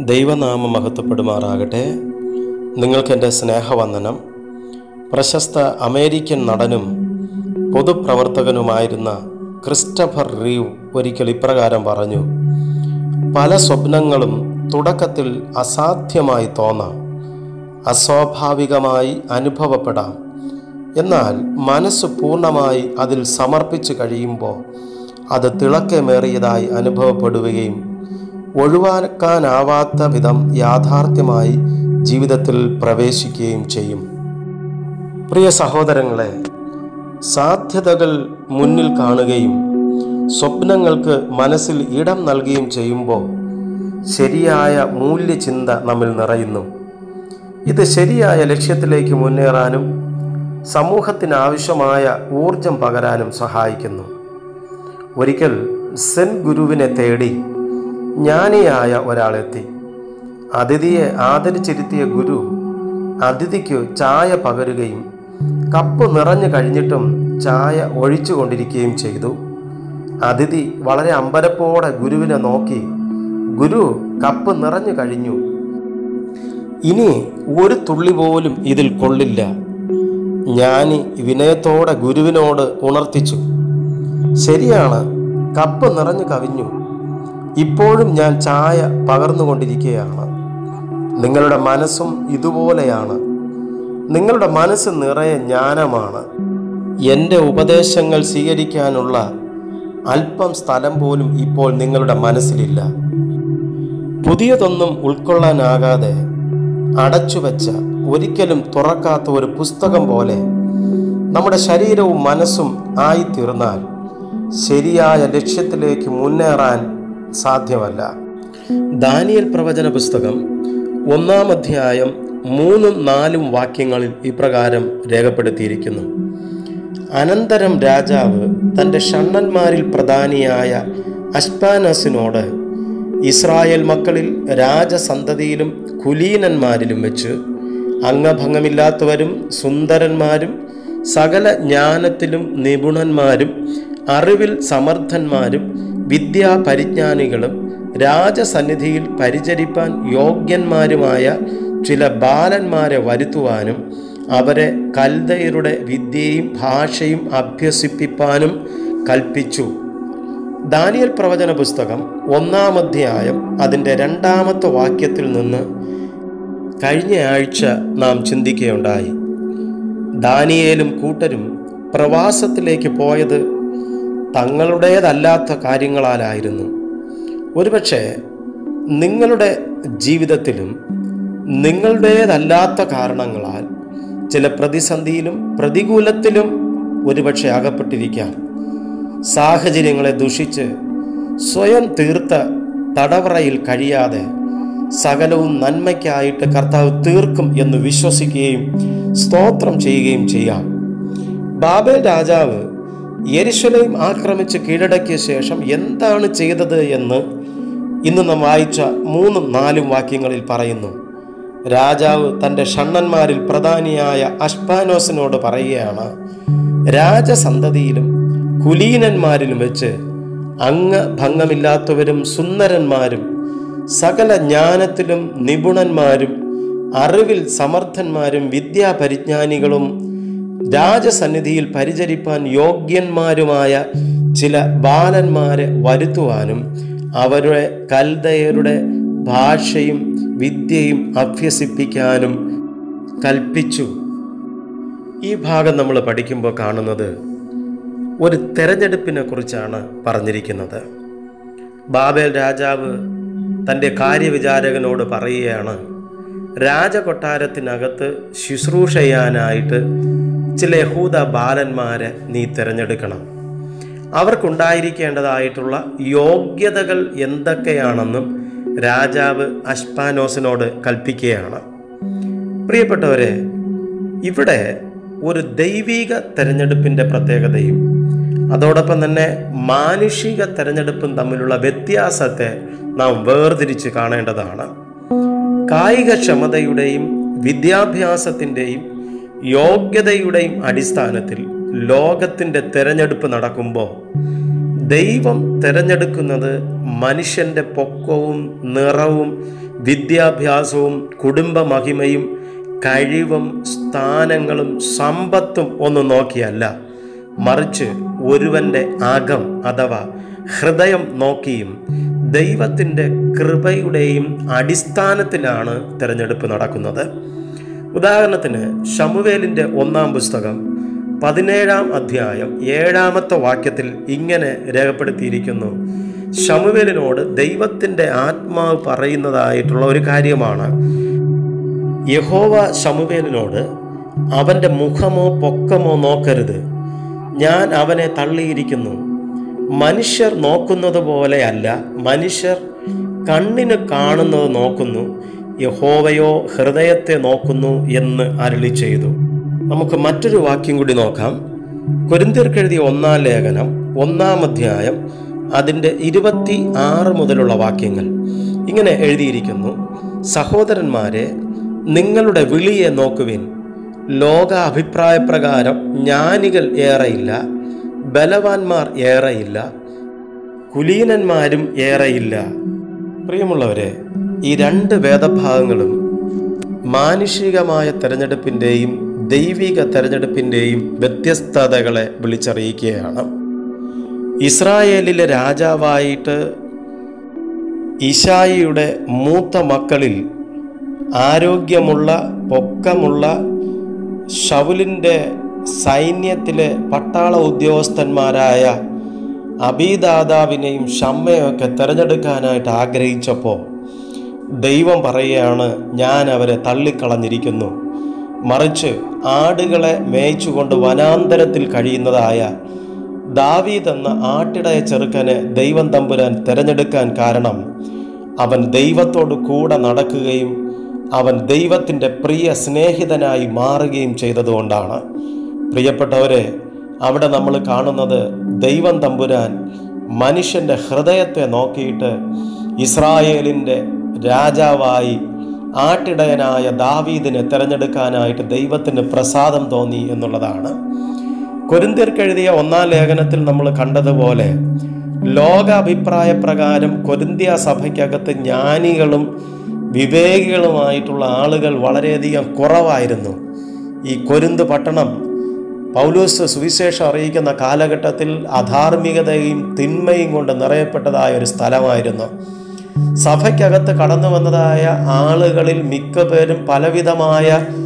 ദൈവനാമം മഹത്വപ്പെടുമാറാകട്ടെ നിങ്ങൾക്കെൻ്റെ സ്നേഹവന്ദനം പ്രശസ്ത അമേരിക്കൻ നടനും പൊതുപ്രവർത്തകനുമായിരുന്ന ക്രിസ്റ്റഫർ റീവ് ഒരിക്കൽ ഇപ്രകാരം പറഞ്ഞു പല സ്വപ്നങ്ങളും തുടക്കത്തിൽ അസാധ്യമായി തോന്നാം അസ്വാഭാവികമായി അനുഭവപ്പെടാം എന്നാൽ മനസ്സ് പൂർണ്ണമായി അതിൽ സമർപ്പിച്ചു കഴിയുമ്പോൾ അത് തിളക്കമേറിയതായി അനുഭവപ്പെടുകയും ഒഴിവാക്കാനാവാത്ത വിധം യാഥാർത്ഥ്യമായി ജീവിതത്തിൽ പ്രവേശിക്കുകയും ചെയ്യും പ്രിയ സഹോദരങ്ങളെ സാധ്യതകൾ മുന്നിൽ കാണുകയും സ്വപ്നങ്ങൾക്ക് മനസ്സിൽ ഇടം നൽകുകയും ചെയ്യുമ്പോൾ ശരിയായ മൂല്യചിന്ത നമ്മിൽ നിറയുന്നു ഇത് ശരിയായ ലക്ഷ്യത്തിലേക്ക് മുന്നേറാനും സമൂഹത്തിന് ആവശ്യമായ ഊർജം പകരാനും സഹായിക്കുന്നു ഒരിക്കൽ സെൻ ഗുരുവിനെ തേടി ജ്ഞാനിയായ ഒരാളെത്തി അതിഥിയെ ആദരിച്ചിരുത്തിയ ഗുരു അതിഥിക്ക് ചായ പകരുകയും കപ്പ് നിറഞ്ഞു കഴിഞ്ഞിട്ടും ചായ ഒഴിച്ചു കൊണ്ടിരിക്കുകയും ചെയ്തു അതിഥി വളരെ അമ്പരപ്പോടെ ഗുരുവിനെ നോക്കി ഗുരു കപ്പ് നിറഞ്ഞു കഴിഞ്ഞു ഇനി ഒരു തുള്ളി പോലും ഇതിൽ കൊള്ളില്ല ജ്ഞാനി വിനയത്തോടെ ഗുരുവിനോട് ഉണർത്തിച്ചു ശരിയാണ് കപ്പ് നിറഞ്ഞു കവിഞ്ഞു ഇപ്പോഴും ഞാൻ ചായ പകർന്നുകൊണ്ടിരിക്കുകയാണ് നിങ്ങളുടെ മനസ്സും ഇതുപോലെയാണ് നിങ്ങളുടെ മനസ്സ് നിറയെ ജ്ഞാനമാണ് എൻ്റെ ഉപദേശങ്ങൾ സ്വീകരിക്കാനുള്ള അല്പം സ്ഥലം പോലും ഇപ്പോൾ നിങ്ങളുടെ മനസ്സിലില്ല പുതിയതൊന്നും ഉൾക്കൊള്ളാനാകാതെ അടച്ചുവെച്ച ഒരിക്കലും തുറക്കാത്ത ഒരു പുസ്തകം പോലെ നമ്മുടെ ശരീരവും മനസ്സും ആയിത്തീർന്നാൽ ശരിയായ ലക്ഷ്യത്തിലേക്ക് മുന്നേറാൻ സാധ്യമല്ല ദാനിയൽ പ്രവചന പുസ്തകം ഒന്നാം അധ്യായം മൂന്നും നാലും വാക്യങ്ങളിൽ ഇപ്രകാരം രേഖപ്പെടുത്തിയിരിക്കുന്നു അനന്തരം രാജാവ് തൻ്റെ ഷണ്ണന്മാരിൽ പ്രധാനിയായ അഷ്പാനസിനോട് ഇസ്രായേൽ മക്കളിൽ രാജസന്തതിയിലും കുലീനന്മാരിലും വെച്ച് അംഗഭംഗമില്ലാത്തവരും സുന്ദരന്മാരും സകല ജ്ഞാനത്തിലും നിപുണന്മാരും അറിവിൽ സമർത്ഥന്മാരും വിദ്യാപരിജ്ഞാനികളും രാജസന്നിധിയിൽ പരിചരിപ്പാൻ യോഗ്യന്മാരുമായ ചില ബാലന്മാരെ വരുത്തുവാനും അവരെ കൽദയരുടെ വിദ്യയും ഭാഷയും അഭ്യസിപ്പിപ്പാനും കൽപ്പിച്ചു ദാനിയൽ പ്രവചന പുസ്തകം ഒന്നാം അധ്യായം അതിൻ്റെ രണ്ടാമത്തെ വാക്യത്തിൽ നിന്ന് കഴിഞ്ഞ ആഴ്ച നാം ചിന്തിക്കുകയുണ്ടായി ദാനിയേലും കൂട്ടരും പ്രവാസത്തിലേക്ക് പോയത് തങ്ങളുടേതല്ലാത്ത കാര്യങ്ങളാലായിരുന്നു ഒരുപക്ഷെ നിങ്ങളുടെ ജീവിതത്തിലും നിങ്ങളുടേതല്ലാത്ത കാരണങ്ങളാൽ ചില പ്രതിസന്ധിയിലും പ്രതികൂലത്തിലും ഒരുപക്ഷെ അകപ്പെട്ടിരിക്കാം സാഹചര്യങ്ങളെ ദുഷിച്ച് സ്വയം തീർത്ത തടവറയിൽ കഴിയാതെ സകലവും നന്മയ്ക്കായിട്ട് കർത്താവ് തീർക്കും എന്ന് വിശ്വസിക്കുകയും സ്തോത്രം ചെയ്യുകയും ചെയ്യാം ബാബേൽ രാജാവ് യെരുശലേം ആക്രമിച്ച് കീഴടക്കിയ ശേഷം എന്താണ് ചെയ്തത് എന്ന് ഇന്ന് നാം വായിച്ച മൂന്നും നാലും വാക്യങ്ങളിൽ പറയുന്നു രാജാവ് തൻ്റെ ഷണ്ണന്മാരിൽ പ്രധാനിയായ അഷ്പാനോസിനോട് പറയുകയാണ് രാജസന്തതിയിലും കുലീനന്മാരിലും വെച്ച് അംഗഭംഗമില്ലാത്തവരും സുന്ദരന്മാരും സകല ജ്ഞാനത്തിലും നിപുണന്മാരും അറിവിൽ സമർത്ഥന്മാരും വിദ്യാപരിജ്ഞാനികളും രാജസന്നിധിയിൽ പരിചരിപ്പാൻ യോഗ്യന്മാരുമായ ചില ബാലന്മാരെ വരുത്തുവാനും അവരുടെ കൽദയരുടെ ഭാഷയും വിദ്യയും അഭ്യസിപ്പിക്കാനും കൽപ്പിച്ചു ഈ ഭാഗം നമ്മൾ പഠിക്കുമ്പോൾ കാണുന്നത് ഒരു തെരഞ്ഞെടുപ്പിനെ കുറിച്ചാണ് പറഞ്ഞിരിക്കുന്നത് ബാബേൽ രാജാവ് തൻ്റെ കാര്യവിചാരകനോട് പറയുകയാണ് രാജകൊട്ടാരത്തിനകത്ത് ശുശ്രൂഷ ചെയ്യാനായിട്ട് ചില യഹൂദ ബാലന്മാരെ നീ തിരഞ്ഞെടുക്കണം അവർക്കുണ്ടായിരിക്കേണ്ടതായിട്ടുള്ള യോഗ്യതകൾ എന്തൊക്കെയാണെന്നും രാജാവ് അഷ്പാനോസിനോട് കൽപ്പിക്കുകയാണ് പ്രിയപ്പെട്ടവരെ ഇവിടെ ഒരു ദൈവിക തെരഞ്ഞെടുപ്പിൻ്റെ പ്രത്യേകതയും അതോടൊപ്പം തന്നെ മാനുഷിക തെരഞ്ഞെടുപ്പും തമ്മിലുള്ള വ്യത്യാസത്തെ നാം വേർതിരിച്ച് കാണേണ്ടതാണ് കായികക്ഷമതയുടെയും വിദ്യാഭ്യാസത്തിൻ്റെയും യോഗ്യതയുടെയും അടിസ്ഥാനത്തിൽ ലോകത്തിൻ്റെ തെരഞ്ഞെടുപ്പ് നടക്കുമ്പോൾ ദൈവം തിരഞ്ഞെടുക്കുന്നത് മനുഷ്യൻ്റെ പൊക്കവും നിറവും വിദ്യാഭ്യാസവും കുടുംബ മഹിമയും കഴിവും സ്ഥാനങ്ങളും സമ്പത്തും ഒന്നും നോക്കിയല്ല മറിച്ച് ഒരുവൻ്റെ അകം അഥവാ ഹൃദയം നോക്കിയും ദൈവത്തിൻ്റെ കൃപയുടെയും അടിസ്ഥാനത്തിലാണ് തിരഞ്ഞെടുപ്പ് നടക്കുന്നത് ഉദാഹരണത്തിന് ഷമുവേലിൻ്റെ ഒന്നാം പുസ്തകം പതിനേഴാം അധ്യായം ഏഴാമത്തെ വാക്യത്തിൽ ഇങ്ങനെ രേഖപ്പെടുത്തിയിരിക്കുന്നു ഷമുവേലിനോട് ദൈവത്തിൻ്റെ ആത്മാവ് പറയുന്നതായിട്ടുള്ള ഒരു കാര്യമാണ് യഹോവ ഷമുവേലിനോട് അവൻ്റെ മുഖമോ പൊക്കമോ നോക്കരുത് ഞാൻ അവനെ തള്ളിയിരിക്കുന്നു മനുഷ്യർ നോക്കുന്നത് പോലെയല്ല മനുഷ്യർ കണ്ണിന് കാണുന്നത് നോക്കുന്നു യഹോവയോ ഹൃദയത്തെ നോക്കുന്നു എന്ന് അരളി ചെയ്തു നമുക്ക് മറ്റൊരു വാക്യം കൂടി നോക്കാം കൊരിന്തിർക്കെഴുതിയ ഒന്നാം ലേഖനം ഒന്നാം അധ്യായം അതിൻ്റെ ഇരുപത്തി ആറ് മുതലുള്ള വാക്യങ്ങൾ ഇങ്ങനെ എഴുതിയിരിക്കുന്നു സഹോദരന്മാരെ നിങ്ങളുടെ വിളിയെ നോക്കുവിൻ ലോക അഭിപ്രായപ്രകാരം ജ്ഞാനികൾ ഏറെയില്ല ബലവാന്മാർ ഏറെയില്ല കുലീനന്മാരും ഏറെയില്ല പ്രിയമുള്ളവരെ ഈ രണ്ട് വേദഭാഗങ്ങളും മാനുഷികമായ തെരഞ്ഞെടുപ്പിൻ്റെയും ദൈവിക തെരഞ്ഞെടുപ്പിൻ്റെയും വ്യത്യസ്തതകളെ വിളിച്ചറിയിക്കുകയാണ് ഇസ്രായേലിലെ രാജാവായിട്ട് ഇഷായിയുടെ മൂത്ത മക്കളിൽ ആരോഗ്യമുള്ള പൊക്കമുള്ള ഷൗലിൻ്റെ സൈന്യത്തിലെ പട്ടാള ഉദ്യോഗസ്ഥന്മാരായ അബീദാദാവിനെയും ഷമ്മയൊക്കെ തിരഞ്ഞെടുക്കാനായിട്ട് ആഗ്രഹിച്ചപ്പോൾ ദൈവം പറയുകയാണ് ഞാൻ അവരെ തള്ളിക്കളഞ്ഞിരിക്കുന്നു മറിച്ച് ആടുകളെ മേയിച്ചുകൊണ്ട് വനാന്തരത്തിൽ കഴിയുന്നതായ ദാവീദ് എന്ന ആട്ടിടയ ചെറുക്കനെ ദൈവം തമ്പുരാൻ തിരഞ്ഞെടുക്കാൻ കാരണം അവൻ ദൈവത്തോട് കൂടെ നടക്കുകയും അവൻ ദൈവത്തിൻ്റെ പ്രിയ സ്നേഹിതനായി മാറുകയും ചെയ്തതുകൊണ്ടാണ് പ്രിയപ്പെട്ടവരെ അവിടെ നമ്മൾ കാണുന്നത് ദൈവം തമ്പുരാൻ മനുഷ്യൻ്റെ ഹൃദയത്തെ നോക്കിയിട്ട് ഇസ്രായേലിൻ്റെ രാജാവായി ആട്ടിടയനായ ദാവീദിനെ തിരഞ്ഞെടുക്കാനായിട്ട് ദൈവത്തിന് പ്രസാദം തോന്നി എന്നുള്ളതാണ് കൊരിന്തിയർക്കെഴുതിയ ഒന്നാം ലേഖനത്തിൽ നമ്മൾ കണ്ടതുപോലെ ലോകാഭിപ്രായ പ്രകാരം കൊരിന്ത്യ സഭയ്ക്കകത്ത് ജ്ഞാനികളും വിവേകികളുമായിട്ടുള്ള ആളുകൾ വളരെയധികം കുറവായിരുന്നു ഈ കൊരിന്ത് പട്ടണം പൗലോസ് സുവിശേഷം അറിയിക്കുന്ന കാലഘട്ടത്തിൽ അധാർമികതയും തിന്മയും കൊണ്ട് നിറയപ്പെട്ടതായ ഒരു സ്ഥലമായിരുന്നു സഭയ്ക്കകത്ത് കടന്നു വന്നതായ ആളുകളിൽ മിക്ക പേരും പലവിധമായ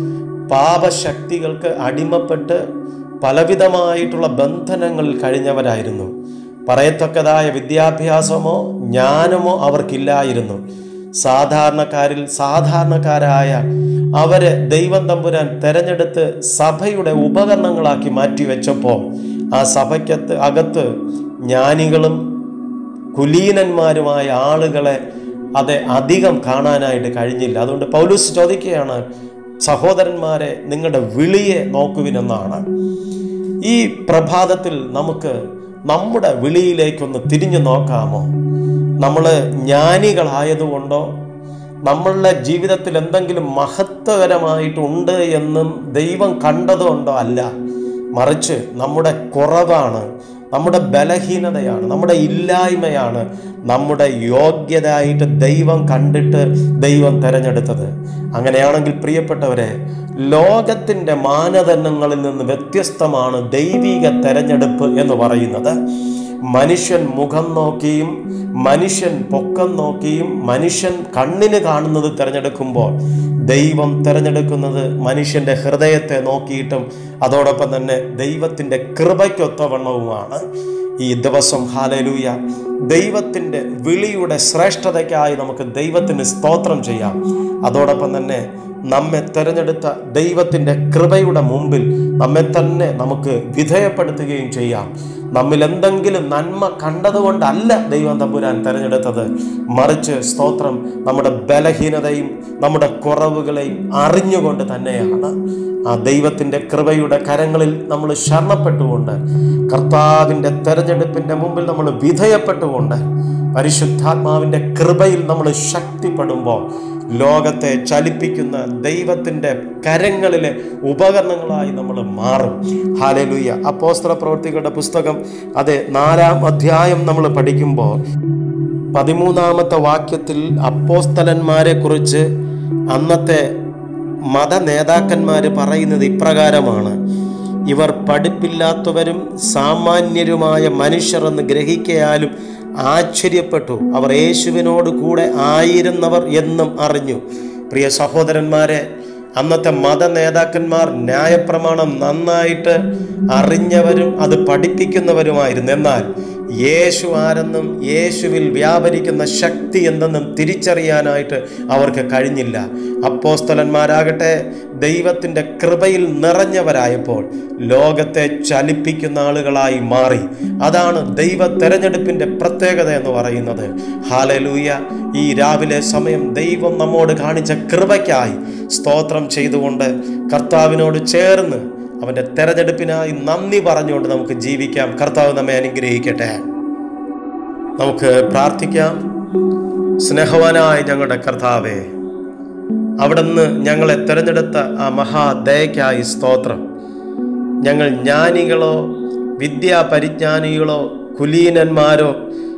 പാപശക്തികൾക്ക് അടിമപ്പെട്ട് പലവിധമായിട്ടുള്ള ബന്ധനങ്ങളിൽ കഴിഞ്ഞവരായിരുന്നു പറയത്തക്കതായ വിദ്യാഭ്യാസമോ ജ്ഞാനമോ അവർക്കില്ലായിരുന്നു സാധാരണക്കാരിൽ സാധാരണക്കാരായ അവരെ ദൈവം തമ്പുരാൻ തെരഞ്ഞെടുത്ത് സഭയുടെ ഉപകരണങ്ങളാക്കി മാറ്റിവെച്ചപ്പോൾ ആ സഭയ്ക്കത്ത് അകത്ത് ജ്ഞാനികളും കുലീനന്മാരുമായ ആളുകളെ അത് അധികം കാണാനായിട്ട് കഴിഞ്ഞില്ല അതുകൊണ്ട് പൗലൂസ് ചോദിക്കുകയാണ് സഹോദരന്മാരെ നിങ്ങളുടെ വിളിയെ നോക്കുവിനെന്നാണ് ഈ പ്രഭാതത്തിൽ നമുക്ക് നമ്മുടെ വിളിയിലേക്കൊന്ന് തിരിഞ്ഞു നോക്കാമോ നമ്മൾ ജ്ഞാനികളായതുകൊണ്ടോ നമ്മളുടെ ജീവിതത്തിൽ എന്തെങ്കിലും മഹത്വകരമായിട്ടുണ്ട് എന്നും ദൈവം കണ്ടതുകൊണ്ടോ അല്ല മറിച്ച് നമ്മുടെ കുറവാണ് നമ്മുടെ ബലഹീനതയാണ് നമ്മുടെ ഇല്ലായ്മയാണ് നമ്മുടെ യോഗ്യതയായിട്ട് ദൈവം കണ്ടിട്ട് ദൈവം തിരഞ്ഞെടുത്തത് അങ്ങനെയാണെങ്കിൽ പ്രിയപ്പെട്ടവരെ ലോകത്തിൻ്റെ മാനദണ്ഡങ്ങളിൽ നിന്ന് വ്യത്യസ്തമാണ് ദൈവിക തെരഞ്ഞെടുപ്പ് എന്ന് പറയുന്നത് മനുഷ്യൻ മുഖം നോക്കിയും മനുഷ്യൻ പൊക്കം നോക്കിയും മനുഷ്യൻ കണ്ണിന് കാണുന്നത് തിരഞ്ഞെടുക്കുമ്പോൾ ദൈവം തിരഞ്ഞെടുക്കുന്നത് മനുഷ്യൻ്റെ ഹൃദയത്തെ നോക്കിയിട്ടും അതോടൊപ്പം തന്നെ ദൈവത്തിൻ്റെ കൃപയ്ക്കൊത്തവണ്ണവുമാണ് ഈ ദിവസം ഹാലലൂയ ദൈവത്തിൻ്റെ വിളിയുടെ ശ്രേഷ്ഠതയ്ക്കായി നമുക്ക് ദൈവത്തിന് സ്തോത്രം ചെയ്യാം അതോടൊപ്പം തന്നെ നമ്മെ തിരഞ്ഞെടുത്ത ദൈവത്തിൻ്റെ കൃപയുടെ മുമ്പിൽ നമ്മെ തന്നെ നമുക്ക് വിധേയപ്പെടുത്തുകയും ചെയ്യാം നമ്മിൽ എന്തെങ്കിലും നന്മ കണ്ടതുകൊണ്ടല്ല ദൈവം തമ്പുരാൻ തിരഞ്ഞെടുത്തത് മറിച്ച് സ്തോത്രം നമ്മുടെ ബലഹീനതയും നമ്മുടെ കുറവുകളെയും അറിഞ്ഞുകൊണ്ട് തന്നെയാണ് ആ ദൈവത്തിൻ്റെ കൃപയുടെ കരങ്ങളിൽ നമ്മൾ ശരണപ്പെട്ടുകൊണ്ട് കർത്താവിൻ്റെ തെരഞ്ഞെടുപ്പിൻ്റെ മുമ്പിൽ നമ്മൾ വിധേയപ്പെട്ടുകൊണ്ട് പരിശുദ്ധാത്മാവിൻ്റെ കൃപയിൽ നമ്മൾ ശക്തിപ്പെടുമ്പോൾ ലോകത്തെ ചലിപ്പിക്കുന്ന ദൈവത്തിൻ്റെ കരങ്ങളിലെ ഉപകരണങ്ങളായി നമ്മൾ മാറും ഹാലലുയ്യ അപ്പോസ്തല പ്രവർത്തികളുടെ പുസ്തകം അതെ നാലാം അധ്യായം നമ്മൾ പഠിക്കുമ്പോൾ പതിമൂന്നാമത്തെ വാക്യത്തിൽ അപ്പോസ്തലന്മാരെ കുറിച്ച് അന്നത്തെ മത നേതാക്കന്മാർ പറയുന്നത് ഇപ്രകാരമാണ് ഇവർ പഠിപ്പില്ലാത്തവരും സാമാന്യരുമായ മനുഷ്യർ എന്ന് ഗ്രഹിക്കയാലും ആശ്ചര്യപ്പെട്ടു അവർ യേശുവിനോട് കൂടെ ആയിരുന്നവർ എന്നും അറിഞ്ഞു പ്രിയ സഹോദരന്മാരെ അന്നത്തെ മത നേതാക്കന്മാർ ന്യായപ്രമാണം നന്നായിട്ട് അറിഞ്ഞവരും അത് പഠിപ്പിക്കുന്നവരുമായിരുന്നു എന്നാൽ യേശു ആരെന്നും യേശുവിൽ വ്യാപരിക്കുന്ന ശക്തി എന്തെന്നും തിരിച്ചറിയാനായിട്ട് അവർക്ക് കഴിഞ്ഞില്ല അപ്പോസ്തലന്മാരാകട്ടെ ദൈവത്തിൻ്റെ കൃപയിൽ നിറഞ്ഞവരായപ്പോൾ ലോകത്തെ ചലിപ്പിക്കുന്ന ആളുകളായി മാറി അതാണ് ദൈവ തെരഞ്ഞെടുപ്പിൻ്റെ പ്രത്യേകത എന്ന് പറയുന്നത് ഹാലലൂയ ഈ രാവിലെ സമയം ദൈവം നമ്മോട് കാണിച്ച കൃപയ്ക്കായി സ്തോത്രം ചെയ്തുകൊണ്ട് കർത്താവിനോട് ചേർന്ന് അവൻ്റെ തെരഞ്ഞെടുപ്പിനായി നന്ദി പറഞ്ഞുകൊണ്ട് നമുക്ക് ജീവിക്കാം കർത്താവ് നമ്മെ അനുഗ്രഹിക്കട്ടെ നമുക്ക് പ്രാർത്ഥിക്കാം സ്നേഹവാനായ ഞങ്ങളുടെ കർത്താവേ അവിടുന്ന് ഞങ്ങളെ തിരഞ്ഞെടുത്ത ആ മഹാദയക്കായി സ്തോത്രം ഞങ്ങൾ ജ്ഞാനികളോ വിദ്യാപരിജ്ഞാനികളോ കുലീനന്മാരോ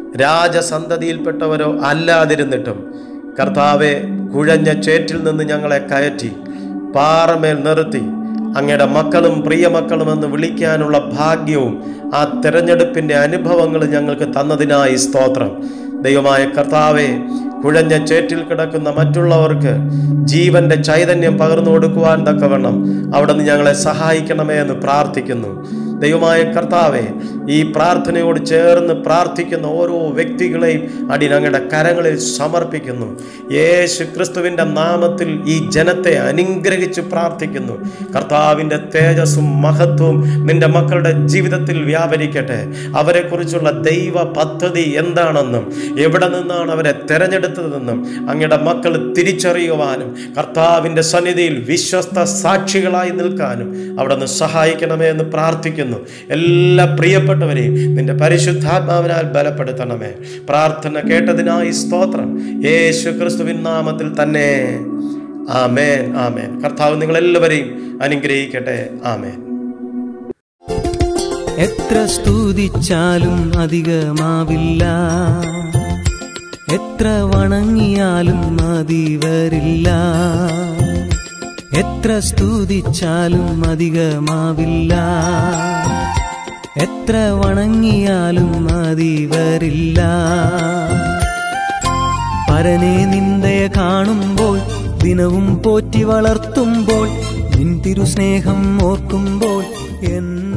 രാജസന്തതിയിൽപ്പെട്ടവരോ അല്ലാതിരുന്നിട്ടും കർത്താവെ കുഴഞ്ഞ ചേറ്റിൽ നിന്ന് ഞങ്ങളെ കയറ്റി പാറമേൽ നിർത്തി അങ്ങയുടെ മക്കളും പ്രിയമക്കളും എന്ന് വിളിക്കാനുള്ള ഭാഗ്യവും ആ തിരഞ്ഞെടുപ്പിൻ്റെ അനുഭവങ്ങൾ ഞങ്ങൾക്ക് തന്നതിനായി സ്തോത്രം ദൈവമായ കർത്താവെ കുഴഞ്ഞ ചേറ്റിൽ കിടക്കുന്ന മറ്റുള്ളവർക്ക് ജീവന്റെ ചൈതന്യം പകർന്നു കൊടുക്കുവാൻ തക്കവണ്ണം അവിടെ നിന്ന് ഞങ്ങളെ സഹായിക്കണമേ എന്ന് പ്രാർത്ഥിക്കുന്നു ദൈവമായ കർത്താവെ ഈ പ്രാർത്ഥനയോട് ചേർന്ന് പ്രാർത്ഥിക്കുന്ന ഓരോ വ്യക്തികളെയും അടി ഞങ്ങളുടെ കരങ്ങളിൽ സമർപ്പിക്കുന്നു യേശു ക്രിസ്തുവിൻ്റെ നാമത്തിൽ ഈ ജനത്തെ അനുഗ്രഹിച്ച് പ്രാർത്ഥിക്കുന്നു കർത്താവിൻ്റെ തേജസ്സും മഹത്വവും നിന്റെ മക്കളുടെ ജീവിതത്തിൽ വ്യാപരിക്കട്ടെ അവരെക്കുറിച്ചുള്ള ദൈവ പദ്ധതി എന്താണെന്നും എവിടെ നിന്നാണ് അവരെ തെരഞ്ഞെടുത്തതെന്നും അങ്ങയുടെ മക്കൾ തിരിച്ചറിയുവാനും കർത്താവിൻ്റെ സന്നിധിയിൽ വിശ്വസ്ത സാക്ഷികളായി നിൽക്കാനും അവിടെ നിന്ന് സഹായിക്കണമേ എന്ന് പ്രാർത്ഥിക്കുന്നു എല്ലാ പ്രിയപ്പെട്ടവരെയും നിന്റെ പരിശുദ്ധാത്മാവിനാൽ ബലപ്പെടുത്തണമേ പ്രാർത്ഥന കേട്ടതിനായി സ്തോത്രം യേശു ക്രിസ്തുവിൻ നാമത്തിൽ തന്നെ ആമേൻ ആമേൻ കർത്താവ് നിങ്ങളെല്ലാവരെയും അനുഗ്രഹിക്കട്ടെ ആമേൻ എത്ര സ്തുതിച്ചാലും അധികമാവില്ല എത്ര വണങ്ങിയാലും മതി വരില്ല എത്ര സ്തുതിച്ചാലും അധികമാവില്ല എത്ര വണങ്ങിയാലും മതി വരില്ല പരനെ നിന്ദയ കാണുമ്പോൾ ദിനവും പോറ്റി വളർത്തുമ്പോൾ നിൻ തിരുസ്നേഹം ഓർക്കുമ്പോൾ എൻ